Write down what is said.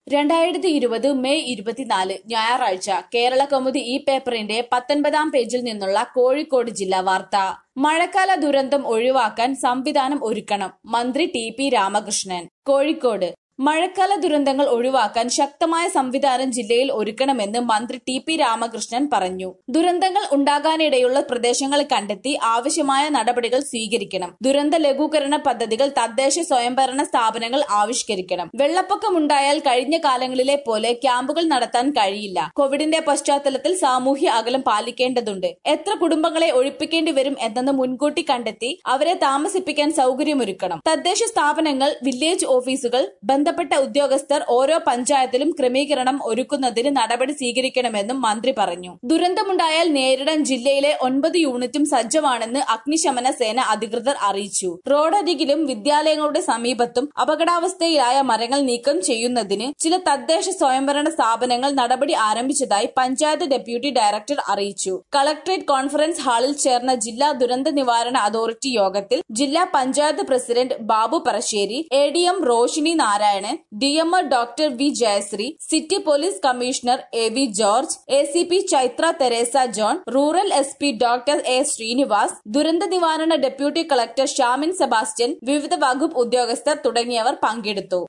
രണ്ടായിരത്തി ഇരുപത് മെയ് ഇരുപത്തിനാല് ഞായറാഴ്ച കേരള കൗമുദി ഈ പേപ്പറിന്റെ പത്തൊൻപതാം പേജിൽ നിന്നുള്ള കോഴിക്കോട് ജില്ലാ വാർത്ത മഴക്കാല ദുരന്തം ഒഴിവാക്കാൻ സംവിധാനം ഒരുക്കണം മന്ത്രി ടി പി രാമകൃഷ്ണൻ കോഴിക്കോട് മഴക്കാല ദുരന്തങ്ങൾ ഒഴിവാക്കാൻ ശക്തമായ സംവിധാനം ജില്ലയിൽ ഒരുക്കണമെന്ന് മന്ത്രി ടി പി രാമകൃഷ്ണൻ പറഞ്ഞു ദുരന്തങ്ങൾ ഉണ്ടാകാനിടയുള്ള പ്രദേശങ്ങൾ കണ്ടെത്തി ആവശ്യമായ നടപടികൾ സ്വീകരിക്കണം ദുരന്ത ലഘൂകരണ പദ്ധതികൾ തദ്ദേശ സ്വയംഭരണ സ്ഥാപനങ്ങൾ ആവിഷ്കരിക്കണം വെള്ളപ്പൊക്കമുണ്ടായാൽ കഴിഞ്ഞ കാലങ്ങളിലെ പോലെ ക്യാമ്പുകൾ നടത്താൻ കഴിയില്ല കോവിഡിന്റെ പശ്ചാത്തലത്തിൽ സാമൂഹ്യ അകലം പാലിക്കേണ്ടതുണ്ട് എത്ര കുടുംബങ്ങളെ ഒഴിപ്പിക്കേണ്ടി വരും എന്നത് മുൻകൂട്ടി കണ്ടെത്തി അവരെ താമസിപ്പിക്കാൻ സൗകര്യമൊരുക്കണം തദ്ദേശ സ്ഥാപനങ്ങൾ വില്ലേജ് ഓഫീസുകൾ ബന്ധപ്പെട്ട ഉദ്യോഗസ്ഥർ ഓരോ പഞ്ചായത്തിലും ക്രമീകരണം ഒരുക്കുന്നതിന് നടപടി സ്വീകരിക്കണമെന്നും മന്ത്രി പറഞ്ഞു ദുരന്തമുണ്ടായാൽ നേരിടാൻ ജില്ലയിലെ ഒൻപത് യൂണിറ്റും സജ്ജമാണെന്ന് അഗ്നിശമന സേന അധികൃതർ അറിയിച്ചു റോഡരികിലും വിദ്യാലയങ്ങളുടെ സമീപത്തും അപകടാവസ്ഥയിലായ മരങ്ങൾ നീക്കം ചെയ്യുന്നതിന് ചില തദ്ദേശ സ്വയംഭരണ സ്ഥാപനങ്ങൾ നടപടി ആരംഭിച്ചതായി പഞ്ചായത്ത് ഡെപ്യൂട്ടി ഡയറക്ടർ അറിയിച്ചു കളക്ടറേറ്റ് കോൺഫറൻസ് ഹാളിൽ ചേർന്ന ജില്ലാ ദുരന്ത നിവാരണ അതോറിറ്റി യോഗത്തിൽ ജില്ലാ panchayat president Babu Parassery A D M Roshini Narayanan D M doctor V Jayasree city police commissioner A V George A C P Chaitra Teresa John rural S P doctor A Srinivas ദുരന്ത നിവാരണ ഡെപ്യൂട്ടി കളക്ടർ ഷാമിൻ സെബാസ്റ്റ്യൻ വിവിധ വകുപ്പ് ഉദ്യോഗസ്ഥർ തുടങ്ങിയവർ പങ്കെടുത്തു